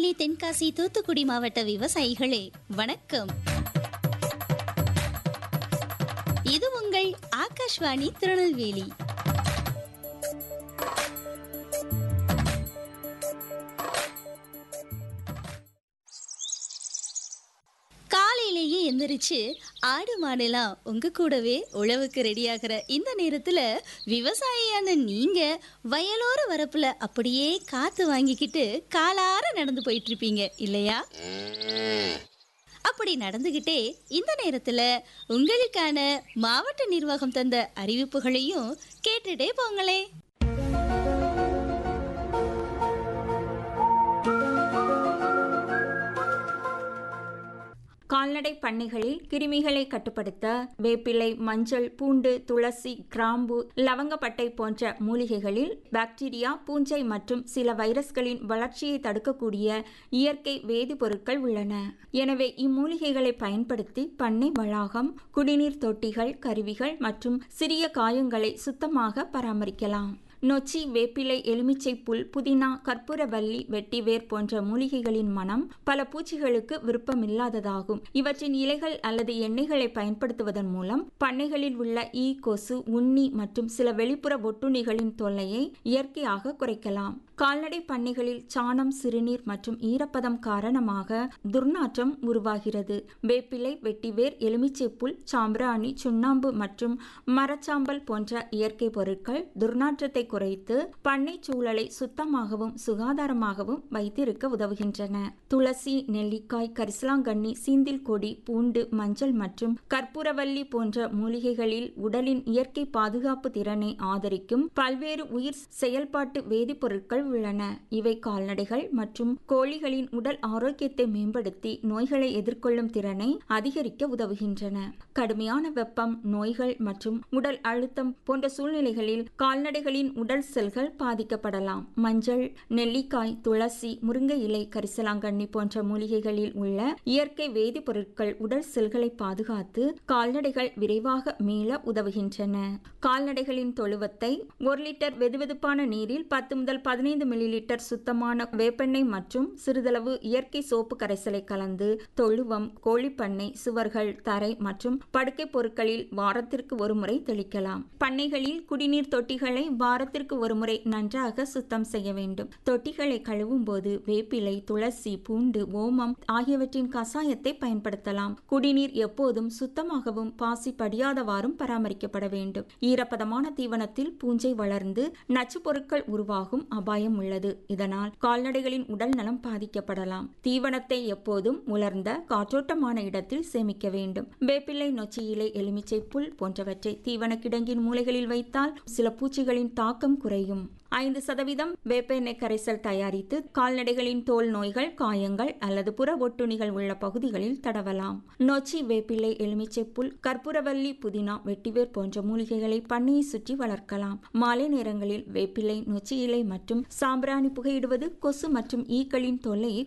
திருநெல்வேலி தென்காசி தூத்துக்குடி மாவட்ட விவசாயிகளே வணக்கம் இது உங்கள் ஆகாஷ்வாணி திருநெல்வேலி காலையிலேயே எந்திரிச்சு ஆடு மாடெல்லாம் உங்க கூடவே உழவுக்கு ரெடியாகிற இந்த நேரத்துல விவசாயியான நீங்க வயலோர வரப்புல அப்படியே காத்து வாங்கிக்கிட்டு காலார நடந்து போயிட்டு இருப்பீங்க இல்லையா அப்படி நடந்துகிட்டே இந்த நேரத்துல உங்களுக்கான மாவட்ட நிர்வாகம் தந்த அறிவிப்புகளையும் கேட்டுட்டே போங்களே கால்நடை பண்ணைகளில் கிருமிகளை கட்டுப்படுத்த வேப்பிலை மஞ்சள் பூண்டு துளசி கிராம்பு லவங்கப்பட்டை போன்ற மூலிகைகளில் பாக்டீரியா பூஞ்சை மற்றும் சில வைரஸ்களின் வளர்ச்சியை தடுக்கக்கூடிய இயற்கை வேதிப்பொருட்கள் உள்ளன எனவே இம்மூலிகைகளை பயன்படுத்தி பண்ணை வளாகம் குடிநீர் தொட்டிகள் கருவிகள் மற்றும் சிறிய காயங்களை சுத்தமாக பராமரிக்கலாம் நொச்சி வேப்பிலை எலுமிச்சை புல் புதினா கற்பூரவல்லி வெட்டிவேர் போன்ற மூலிகைகளின் மனம் பல பூச்சிகளுக்கு விருப்பமில்லாததாகும் இவற்றின் இலைகள் அல்லது எண்ணெய்களை பயன்படுத்துவதன் மூலம் பண்ணைகளில் உள்ள ஈ கொசு உண்ணி மற்றும் சில வெளிப்புற ஒட்டுண்ணிகளின் தொல்லையை இயற்கையாக குறைக்கலாம் கால்நடை பண்ணைகளில் சாணம் சிறுநீர் மற்றும் ஈரப்பதம் காரணமாக துர்நாற்றம் உருவாகிறது வேப்பிலை வெட்டிவேர் எலுமிச்சை புல் சாம்பிராணி சுண்ணாம்பு மற்றும் மரச்சாம்பல் போன்ற இயற்கை பொருட்கள் துர்நாற்றத்தை குறைத்து பண்ணை சூழலை சுத்தமாகவும் சுகாதாரமாகவும் வைத்திருக்க உதவுகின்றன துளசி நெல்லிக்காய் கரிசலாங்கண்ணி சீந்தில் கொடி பூண்டு மஞ்சள் மற்றும் கற்பூரவல்லி போன்ற மூலிகைகளில் உடலின் இயற்கை பாதுகாப்பு திறனை ஆதரிக்கும் பல்வேறு உயிர் செயல்பாட்டு வேதிப்பொருட்கள் உள்ளன இவை கால்நடைகள் மற்றும் கோழிகளின் உடல் ஆரோக்கியத்தை மேம்படுத்தி நோய்களை எதிர்கொள்ளும் திறனை அதிகரிக்க உதவுகின்றன கடுமையான வெப்பம் நோய்கள் மற்றும் உடல் அழுத்தம் போன்ற சூழ்நிலைகளில் கால்நடைகளின் உடல் செல்கள் பாதிக்கப்படலாம் மஞ்சள் நெல்லிக்காய் துளசி முருங்கை இலை கரிசலாங்கண்ணி போன்ற மூலிகைகளில் உள்ள இயற்கை வேதிப்பொருட்கள் உடல் செல்களை பாதுகாத்து கால்நடைகள் விரைவாக மீள உதவுகின்றன கால்நடைகளின் தொழுவத்தை ஒரு லிட்டர் வெதுவெதுப்பான நீரில் பத்து முதல் பதினைந்து மில்லி லிட்டர் சுத்தமான வேப்பெண்ணெய் மற்றும் சிறிதளவு இயற்கை சோப்பு கரைசலை கலந்து தொழுவம் கோழிப்பண்ணை சுவர்கள் தரை மற்றும் படுக்கை பொருட்களில் வாரத்திற்கு ஒரு முறை தெளிக்கலாம் பண்ணைகளில் குடிநீர் தொட்டிகளை வாரத்திற்கு ஒரு முறை நன்றாக சுத்தம் செய்ய வேண்டும் தொட்டிகளை கழுவும் போது வேப்பிலை துளசி பூண்டு ஓமம் ஆகியவற்றின் கசாயத்தை பயன்படுத்தலாம் குடிநீர் எப்போதும் சுத்தமாகவும் பாசி படியாதவாறும் பராமரிக்கப்பட வேண்டும் ஈரப்பதமான தீவனத்தில் பூஞ்சை வளர்ந்து நச்சு பொருட்கள் உருவாகும் அபாயம் உள்ளது இதனால் கால்நடைகளின் உடல் நலம் பாதிக்கப்படலாம் தீவனத்தை எப்போதும் உலர்ந்த காற்றோட்டமான இடத்தில் சேமிக்க வேண்டும் வேப்பிலை நொச்சி இலை எலுமிச்சை புல் போன்றவற்றை தீவன கிடங்கின் மூலைகளில் வைத்தால் சில பூச்சிகளின் தாக்கம் குறையும் ஐந்து சதவீதம் வேப்ப எண்ணெய் கரைசல் தயாரித்து கால்நடைகளின் தோல் நோய்கள் காயங்கள் அல்லது புற ஒட்டுணிகள் உள்ள பகுதிகளில் தடவலாம் நொச்சி வேப்பிலை எலுமிச்சை புல் கற்பூரவல்லி புதினா வெட்டிவேர் போன்ற மூலிகைகளை பண்ணையை சுற்றி வளர்க்கலாம் மாலை நேரங்களில் வேப்பிலை நொச்சி இலை மற்றும் சாம்பிராணி புகையிடுவது கொசு மற்றும் ஈக்களின் தொல்லையை